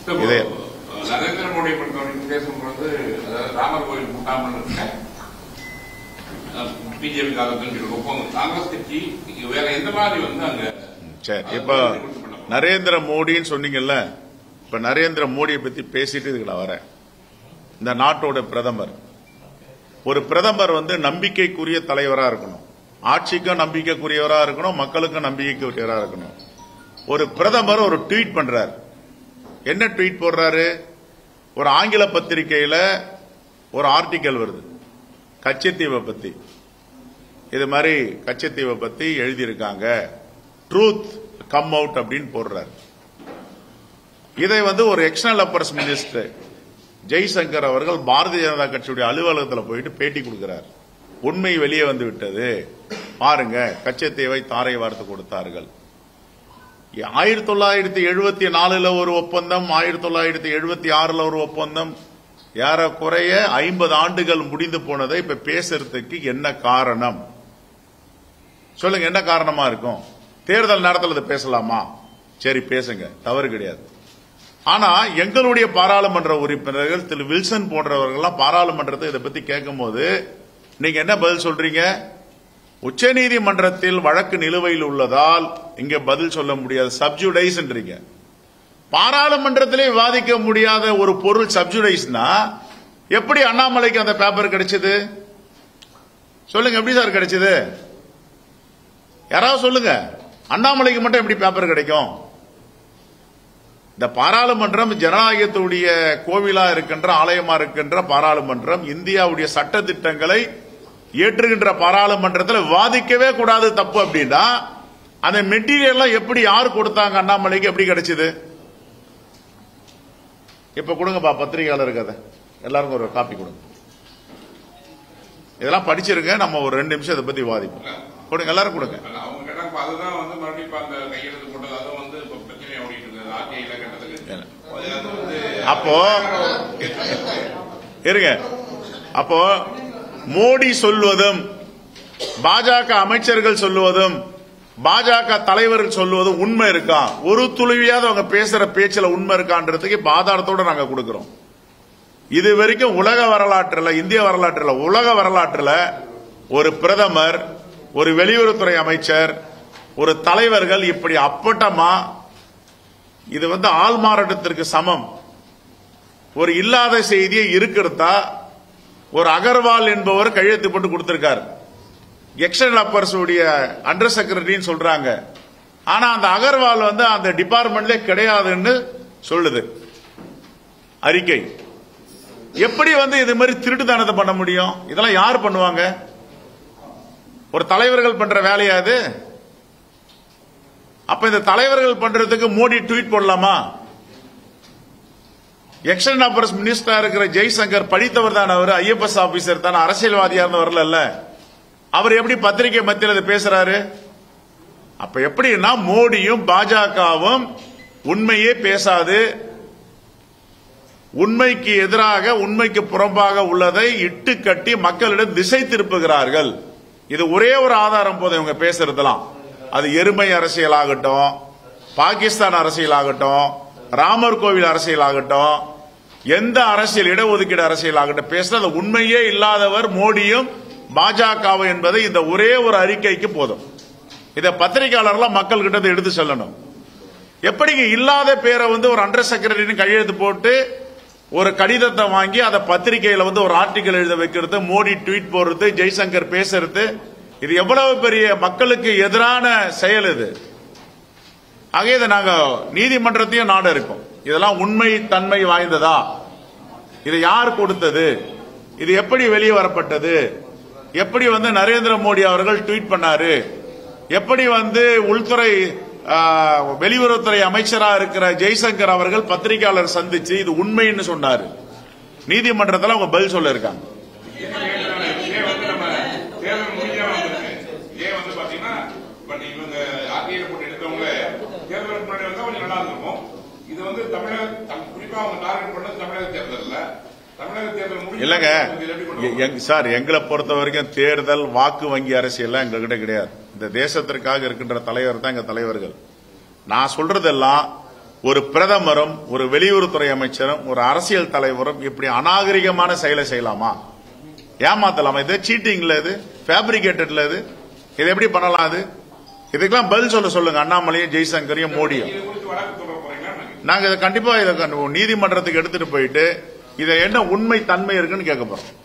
இது நரேந்திர மோடி பொறுத்தவரைக்கும் பேசும்பொழுது அதாவது ராமர் கோயில் கூட்டாமல் இருக்க பிஜேபி காலத்தில் இருக்கும் காங்கிரஸ் கட்சி வேற எந்த மாதிரி வந்து அங்க சரி இப்ப நரேந்திர மோடின்னு சொன்னீங்கல்ல இப்ப நரேந்திர மோடியை பத்தி பேசிட்டு இதுக்கு நான் வரேன் இந்த நாட்டோட பிரதமர் ஒரு பிரதமர் வந்து நம்பிக்கைக்குரிய தலைவரா இருக்கணும் ஆட்சிக்கும் நம்பிக்கைக்குரியவரா இருக்கணும் மக்களுக்கும் நம்பிக்கைக்குரியவரா இருக்கணும் ஒரு பிரதமர் ஒரு ட்வீட் பண்றார் என்ன ட்வீட் போடுறாரு ஒரு ஆங்கில பத்திரிகையில ஒரு ஆர்டிக்கல் வருது கச்சத்தீவை பத்தி இது மாதிரி கச்சத்தீவை பத்தி எழுதியிருக்காங்க ட்ரூத் கம் அவுட் அப்படின்னு போடுறாரு இதை வந்து ஒரு எக்ஸ்டர்னல் அஃபேர்ஸ் மினிஸ்டர் ஜெய்சங்கர் அவர்கள் பாரதிய ஜனதா கட்சியுடைய அலுவலகத்தில் போயிட்டு பேட்டி கொடுக்கிறார் உண்மை வெளியே வந்து விட்டது பாருங்க கச்சத்தீவை தாரை வார்த்து கொடுத்தார்கள் ஆயிரத்தி தொள்ளாயிரத்தி எழுபத்தி நாலுல ஒரு ஒப்பந்தம் ஆயிரத்தி தொள்ளாயிரத்தி எழுபத்தி ஆறுல ஒரு ஒப்பந்தம் ஏறக்குறைய ஐம்பது ஆண்டுகள் முடிந்து போனதை இப்ப பேசுறதுக்கு என்ன காரணம் சொல்லுங்க என்ன காரணமா இருக்கும் தேர்தல் நேரத்தில் இதை பேசலாமா சரி பேசுங்க தவறு கிடையாது ஆனா எங்களுடைய பாராளுமன்ற உறுப்பினர்கள் திரு வில்சன் போன்றவர்கள்லாம் பாராளுமன்றத்தை இதை பத்தி கேட்கும்போது நீங்க என்ன பதில் சொல்றீங்க உச்சநீதிமன்றத்தில் வழக்கு நிலுவையில் உள்ளதால் இங்க பதில் சொல்ல முடியாது சப்ஜுடைஸ்ன்றீங்க பாராளுமன்றத்திலே விவாதிக்க முடியாத ஒரு பொருள் சப்ஜுடைஸ்னா எப்படி அண்ணாமலைக்கு அந்த பேப்பர் கிடைச்சது சொல்லுங்க எப்படி சார் கிடைச்சது யாராவது சொல்லுங்க அண்ணாமலைக்கு மட்டும் எப்படி பேப்பர் கிடைக்கும் இந்த பாராளுமன்றம் ஜனநாயகத்துடைய கோவிலா இருக்கின்ற ஆலயமா இருக்கின்ற பாராளுமன்றம் இந்தியாவுடைய சட்ட திட்டங்களை ஏற்றுகின்ற பாராளுமன்றத்தில் விவாதிக்கவே கூடாது தப்பு அப்படின்னா அந்த மெட்டீரியல் எப்படி யார் கொடுத்தாங்க அண்ணாமலைக்கு எப்படி கிடைச்சது இப்ப கொடுங்கப்பா பத்திரிகையாளருக்கு அதை எல்லாருக்கும் ஒரு காப்பி கொடுங்க இதெல்லாம் படிச்சிருங்க நம்ம ஒரு ரெண்டு நிமிஷம் இதை பத்தி விவாதிப்போம் கொடுங்க எல்லாரும் கொடுங்க அல்ல, அவங்க கேட்டாங்க இப்ப அதுதான் வந்து மறுபடியும் இப்ப அந்த கையெழுத்து போட்டது அதுவும் வந்து இப்ப பிரச்சனை ஓடிட்டு இருக்குது ஆர்டிஐல கட்டத்துக்கு அது வந்து அப்போ இருங்க அப்போ மோடி சொல்வதும் பாஜக அமைச்சர்கள் சொல்லுவதும் பாஜக தலைவர்கள் சொல்லுவதும் உண்மை இருக்கா ஒரு துளிவியாவது அவங்க பேசுற பேச்சுல உண்மை இருக்கான்றதுக்கு இப்ப ஆதாரத்தோட நாங்க கொடுக்கிறோம் இது வரைக்கும் உலக வரலாற்றில் இந்திய வரலாற்றில் உலக வரலாற்றில் ஒரு பிரதமர் ஒரு வெளியுறவுத்துறை அமைச்சர் ஒரு தலைவர்கள் இப்படி அப்பட்டமா இது வந்து ஆள்மாறாட்டத்திற்கு சமம் ஒரு இல்லாத செய்தியை இருக்கிறதா ஒரு அகர்வால் என்பவர் கையெழுத்து போட்டு கொடுத்திருக்கார் எக்ஸ்டர்னல் அஃபேர்ஸ் உடைய அண்டர் செக்ரட்டரின்னு சொல்றாங்க ஆனா அந்த அகர்வால் வந்து அந்த டிபார்ட்மெண்ட்ல கிடையாதுன்னு சொல்லுது அறிக்கை எப்படி வந்து இது மாதிரி திருட்டுத்தனத்தை பண்ண முடியும் இதெல்லாம் யார் பண்ணுவாங்க ஒரு தலைவர்கள் பண்ற வேலையா இது அப்ப இந்த தலைவர்கள் பண்றதுக்கு மோடி ட்வீட் போடலாமா எக்ஸ்டர்னல் அஃபேர்ஸ் மினிஸ்டரா இருக்கிற ஜெய்சங்கர் படித்தவர் தான் அவர் ஐஎஃப்எஸ் ஆபீசர் தான் அரசியல்வாதியா இருந்து வரல அவர் எப்படி பத்திரிகை மத்தியில் இதை பேசுறாரு அப்ப எப்படின்னா மோடியும் பாஜகவும் உண்மையே பேசாது உண்மைக்கு எதிராக உண்மைக்கு புறம்பாக உள்ளதை இட்டு கட்டி மக்களிடம் திசை திருப்புகிறார்கள் இது ஒரே ஒரு ஆதாரம் போதும் இவங்க பேசுறதெல்லாம் அது எருமை அரசியல் ஆகட்டும் பாகிஸ்தான் அரசியல் ஆகட்டும் ராமர் கோவில் அரசியல் ஆகட்டும் எந்த அரசியல் இடஒதுக்கீடு அரசியல் ஆகட்டும் பேசுறது உண்மையே இல்லாதவர் மோடியும் பாஜகவும் என்பதை இந்த ஒரே ஒரு அறிக்கைக்கு போதும் இதை பத்திரிகையாளர்லாம் மக்கள் கிட்ட எடுத்து சொல்லணும் எப்படிங்க இல்லாத பேரை வந்து ஒரு அண்டர் செக்ரட்டரின்னு கையெழுத்து போட்டு ஒரு கடிதத்தை வாங்கி அதை பத்திரிகையில வந்து ஒரு ஆர்டிக்கல் எழுத வைக்கிறது மோடி ட்வீட் போடுறது ஜெய்சங்கர் பேசுறது இது எவ்வளவு பெரிய மக்களுக்கு எதிரான செயல் இது ஆக இதை நாங்க நீதிமன்றத்தையும் நாட இருக்கோம் இதெல்லாம் உண்மை தன்மை வாய்ந்ததா இது யார் கொடுத்தது இது எப்படி வெளியே வரப்பட்டது எப்படி வந்து நரேந்திர மோடி அவர்கள் ட்வீட் பண்ணாரு எப்படி வந்து உள்துறை ஆ, வெளியுறவுத்துறை அமைச்சரா இருக்கிற ஜெய்சங்கர் அவர்கள் பத்திரிகையாளர் சந்திச்சு இது உண்மைன்னு சொன்னாரு நீதிமன்றத்தில் அவங்க பதில் சொல்ல இருக்காங்க இதே வந்து நம்ம தேர்தல் முடிஞ்சாம வந்திருக்கு இதே வந்து பாத்தீங்கன்னா பட் இவங்க ஆர்டிஐல போட்டு எடுத்தவங்க தேர்தலுக்கு முன்னாடி வந்தா கொஞ்சம் நல்லா இருந்திருக்கும் இது வந்து தமிழக தம்- குறிப்பா அவங்க டார்கெட் பண்ணது தமிழக தேர்தல்ல தமிழக தேர்தல் முடிஞ்சு இல்லங்க இது எப்படி கொண்டு எ- எங்க- சார் எங்களை பொறுத்த வரைக்கும் தேர்தல் வாக்கு வங்கி அரசியல்லாம் எங்ககிட்ட கிடையாது இந்த தேசத்திற்காக இருக்கின்ற தலைவர் தான் எங்க தலைவர்கள் நான் சொல்றதெல்லாம் ஒரு பிரதமரும் ஒரு வெளியுறவுத்துறை அமைச்சரும் ஒரு அரசியல் தலைவரும் இப்படி அநாகரிகமான செயலை செய்யலாமா ஏமாத்தலாமா இது சீட்டிங்ல இது ஃபேப்ரிகேட்டட்ல இது இது எப்படி பண்ணலாம் அது இதுக்கெல்லாம் பதில் சொல்ல சொல்லுங்க அண்ணாமலையும் ஜெய்சங்கரையும் மோடியும் இது குறித்து வழக்கு தொடர போறீங்களா நாங்க இதை கண்டிப்பா இதை கண்டு- நீதிமன்றத்துக்கு எடுத்துட்டு போயிட்டு இதை என்ன உண்மை தன்மை இருக்குன்னு கேட்க போறோம்